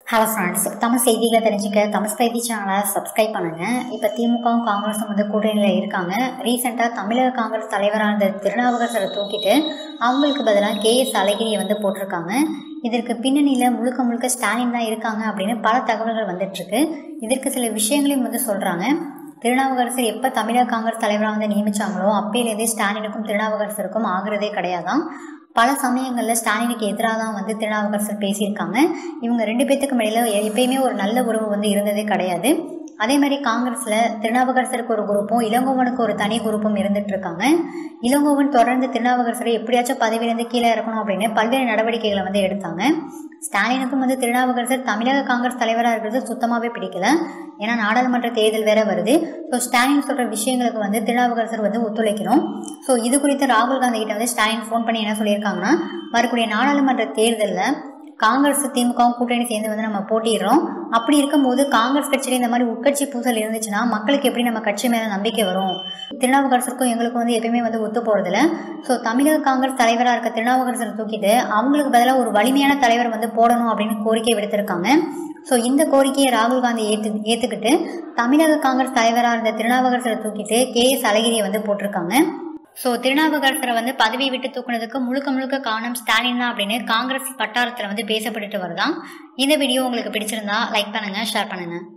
hello friends Tamil செய்திகளை தெரிஞ்சுக்க தமிழ் செய்தி சேனலை சப்ஸ்கிரைப் பண்ணுங்கள் இப்போ திமுகவும் காங்கிரஸும் வந்து கூட்டணியில் இருக்காங்க ரீசெண்டாக தமிழக காங்கிரஸ் தலைவரான இந்த திருநாவுக்கரசரை தூக்கிட்டு அவங்களுக்கு பதிலாக கேஎஸ் அழகிரியை வந்து போட்டிருக்காங்க இதற்கு பின்னணியில் முழுக்க முழுக்க ஸ்டாலின் தான் இருக்காங்க அப்படின்னு பல தகவல்கள் வந்துட்டுருக்கு இதற்கு சில விஷயங்களையும் வந்து சொல்கிறாங்க திருநாவுக்கரசர் எப்போ தமிழக காங்கிரஸ் தலைவராக வந்து நியமிச்சாங்களோ அப்பையிலேருந்தே ஸ்டாலினுக்கும் திருநாவுக்கரசருக்கும் ஆகிறதே கிடையாதான் பல சமயங்களில் ஸ்டாலினுக்கு எதிராக தான் வந்து திருநாவுக்கரசர் பேசியிருக்காங்க இவங்க ரெண்டு பேத்துக்கும் இடையில எப்பயுமே ஒரு நல்ல உறவு வந்து இருந்ததே கிடையாது அதே மாதிரி காங்கிரஸில் திருநாவுக்கரசருக்கு ஒரு குரூப்பும் இளங்கோவனுக்கு ஒரு தனி குரூப்பும் இருந்துட்டு இருக்காங்க இளங்கோவன் தொடர்ந்து திருநாவுக்கரசரை எப்படியாச்சும் பதவியிலேருந்து கீழே இறக்கணும் அப்படின்னு பல்வேறு நடவடிக்கைகளை வந்து எடுத்தாங்க ஸ்டாலினுக்கும் வந்து திருநாவுக்கரசர் தமிழக காங்கிரஸ் தலைவராக இருக்கிறது சுத்தமாகவே பிடிக்கல ஏன்னா நாடாளுமன்ற தேர்தல் வேற வருது ஸோ ஸ்டாலின் சொல்கிற விஷயங்களுக்கு வந்து திருநாவுக்கரசர் வந்து ஒத்துழைக்கணும் ஸோ இது குறித்து ராகுல் காந்தி கிட்ட வந்து ஸ்டாலின் ஃபோன் பண்ணி என்ன சொல்லியிருக்காங்கன்னா வரக்கூடிய நாடாளுமன்ற தேர்தலில் காங்கிரஸ் திமுகவும் கூட்டணி சேர்ந்து வந்து நம்ம போட்டிடுறோம் அப்படி இருக்கும்போது காங்கிரஸ் கட்சியில் இந்த மாதிரி உட்கட்சி பூசல் இருந்துச்சுன்னா மக்களுக்கு எப்படி நம்ம கட்சி மேலே நம்பிக்கை வரும் திருநாவுக்கரசருக்கும் எங்களுக்கும் வந்து எப்பயுமே வந்து ஒத்து போகிறதில்ல ஸோ தமிழக காங்கிரஸ் தலைவராக இருக்க திருநாவுக்கரசரை தூக்கிட்டு அவங்களுக்கு பதிலாக ஒரு வலிமையான தலைவர் வந்து போடணும் அப்படின்னு கோரிக்கை விடுத்திருக்காங்க ஸோ இந்த கோரிக்கையை ராகுல் காந்தி ஏற்று ஏற்றுக்கிட்டு தமிழக காங்கிரஸ் தலைவராக இருந்த திருநாவுக்கரசரை தூக்கிட்டு கே எஸ் அழகிரியை வந்து போட்டிருக்காங்க ஸோ திருநாவுக்கரசரை வந்து பதவி விட்டு தூக்குனதுக்கு முழுக்க முழுக்க காரணம் ஸ்டாலின் தான் அப்படின்னு காங்கிரஸ் வட்டாரத்தில் வந்து பேசப்பட்டுட்டு வருதான் இந்த வீடியோ உங்களுக்கு பிடிச்சிருந்தா லைக் பண்ணுங்கள் ஷேர் பண்ணுங்கள்